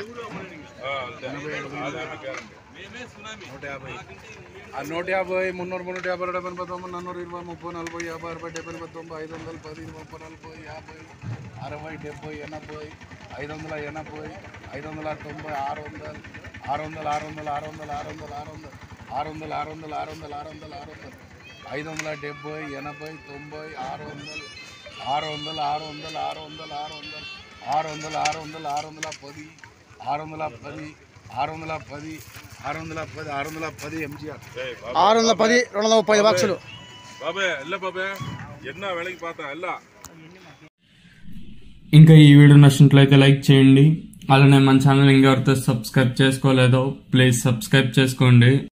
ఎనభై ఏడు నూట యాభై ఆ నూట యాభై మున్నూరు మున్నూట యాభై రెండు డెబ్బై తొమ్మిది నన్నూరు ఇరవై ముప్పై నలభై యాభై అరవై డెబ్బై ఎనభై తొంభై ఐదు వందల పది ముప్పై నలభై యాభై అరవై డెబ్బై ఎనభై ఐదు వందల ఎనభై ఐదు వందల తొంభై ఆరు వందలు ఆరు వందలు ఆరు వందలు ఆరు వందలు ఆరు వందలు ఆరు వందలు ఆరు వందలు ఆరు వందలు ఆరు వందలు ఆరు వందలు ఆరు వందలు ఐదు వందల డెబ్బై ఎనభై తొంభై ఆరు వందలు ఆరు వందలు ఆరు వందలు ఆరు వందలు ఆరు వందలు ఆరు వందలు ఆరు వందలు ఆరు వందల పది ఆరు వందల పది ఆరు వందల పది ఆరు వందల పది ఆరు వందల పది ఎంజిఆర్ ఆరు వందల పది రెండు వందల ముప్పై బాక్సులు பாபே இல்ல பாபே என்ன வேலைக்கு பார்த்தா இல்ல ఇంకా ఈ వీడియో నచ్చినట్లయితే లైక్ చేయండి అలానే మన ఛానల్ ఇంకెవరితో సబ్స్క్రైబ్ చేసుకోలేదో ప్లీజ్ సబ్స్క్రైబ్ చేసుకోండి